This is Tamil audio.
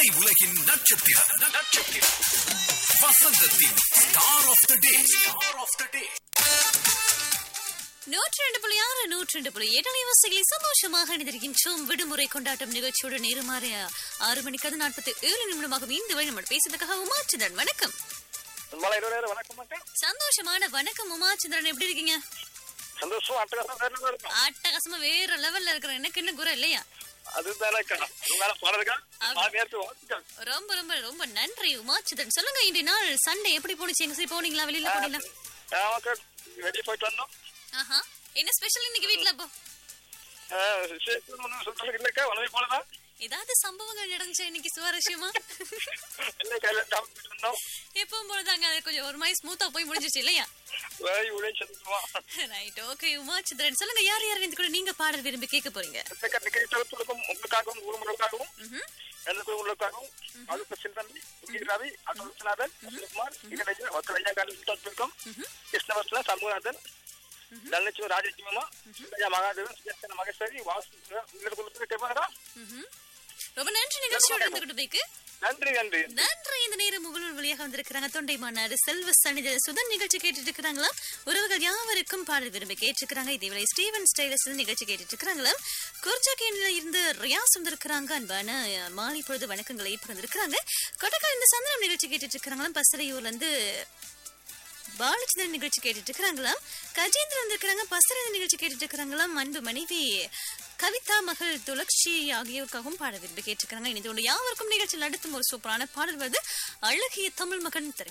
திரை உலகின் நட்சத்திரம் நட்சத்திரம் வசந்தத்தின் star of the day star of the day நூற்றி ரெண்டு புள்ளி ஆறு நூற்றி ரெண்டு புள்ளி ஏழு அலைவாசிகளில் சந்தோஷமாக இணைந்திருக்கின்றோம் விடுமுறை கொண்டாட்டம் நிகழ்ச்சியோடு நேருமாறு ஆறு மணிக்கு அது நாற்பத்தி ஏழு நிமிடமாக இந்த வழி நம்ம பேசுறதுக்காக உமாச்சந்திரன் வணக்கம் மலை இருபது வணக்கம் மக்கள் சந்தோஷமான வணக்கம் உமாச்சந்திரன் எப்படி இருக்கீங்க சந்தோஷம் அட்டகாசம் வேற level இருக்கும் அட்டகாசமா வேற லெவல்ல இருக்கிற எனக்கு என்ன குறை இல்லையா அதுதானக்கா உங்களால பாடுறதுக்கா நேரத்து வாழ்த்துக்கள் ரொம்ப ரொம்ப ரொம்ப நன்றி உமாச்சந்திரன் சொல்லுங்க இன்றைய நாள் சண்டே எப்படி போனுச்சு எங்க சரி போனீங்களா வெளியில போனீங்களா நமக்கு வெளியே போயிட்டு வந்தோம் ஆஹா என்ன ஸ்பெஷல் இன்னைக்கு வீட்ல அப்போ ஒன்றும் சொல்றதுக்கு இல்லக்கா உணவு போனதான் ஏதாவது சம்பவங்கள் நடந்துச்சா இன்னைக்கு சுவாரஸ்யமா என்ன கையில சாப்பிட்டு வந்தோம் எப்பவும் போலதாங்க அது கொஞ்சம் ஒரு மாதிரி ஸ்மூத்தா போய் முடிஞ்சிச்சு இல்லையா வேலை உழைச்சி செலுத்துவோம் ரைட் ஓகே உமாச்சந்திரன் சொல்லுங்க யார் யார் இந்த கூட நீங்க பாடல் விரும்பி கேட்க போறீங்க நிகழ்ச்சிகளுக்கும் உங்களுக்காகவும் குழுமுறைக்காகவும் ம்ஹும். எனக்கு உங்களுக்காகவும் அது பிரசில் தம்பி உயிர் ரவி அட்டல் விஸ்வநாதன் சுகுமார் இகடைஜன் ஒத்தலையா காலம் இருக்கும் கிருஷ்ணவர்ஷன சண்முகநாதன் தனலட்சுமி ராஜலட்சுமி சுப்பையா மகாதேவன் சுஜாசன மகேஸ்வரி வாசு உங்களுக்கு கேட்பாங்களா ம்ஹும். ரொம்ப நன்றி நிகழ்ச்சியோட இருந்துகிட்டு போய்க்கு நன்றி நன்றி நன்றி இந்த நேரம் முகநூல் வழியாக வந்திருக்கிறாங்க தொண்டை மாநாடு செல்வ சனித சுதன் நிகழ்ச்சி கேட்டுட்டு இருக்கிறாங்களா உறவுகள் யாவருக்கும் பாடல் விரும்பி கேட்டிருக்கிறாங்க இதேவேளை ஸ்டீவன் ஸ்டைலஸ் நிகழ்ச்சி கேட்டுட்டு இருக்கிறாங்களா குர்ஜாக்கேனில இருந்து ரியாஸ் வந்திருக்கிறாங்க அன்பான அஹ், மாலை பொழுது வணக்கங்களை பகிர்ந்திருக்கிறாங்க கொட்டக்கால் இந்த சந்தனம் நிகழ்ச்சி கேட்டுட்டு இருக்கிறாங்களா பசறையூர்ல இருந்து பாலச்சந்திரன் நிகழ்ச்சி கேட்டுட்டு இருக்கிறாங்களாம் கஜேந்திரன் வந்திருக்கிறாங்க பசரன் நிகழ்ச்சி கேட்டுட்டு இருக்கிறாங்களாம் அன்பு மனைவி கவிதா மகள் துளக்ஷி ஆகியோருக்காகவும் பாட விரும்பி கேட்டிருக்காங்க இனி யாவருக்கும் நிகழ்ச்சியில் அடுத்தும் ஒரு சூப்பரான பாடல் வருது அழகிய தமிழ் மகன் திரை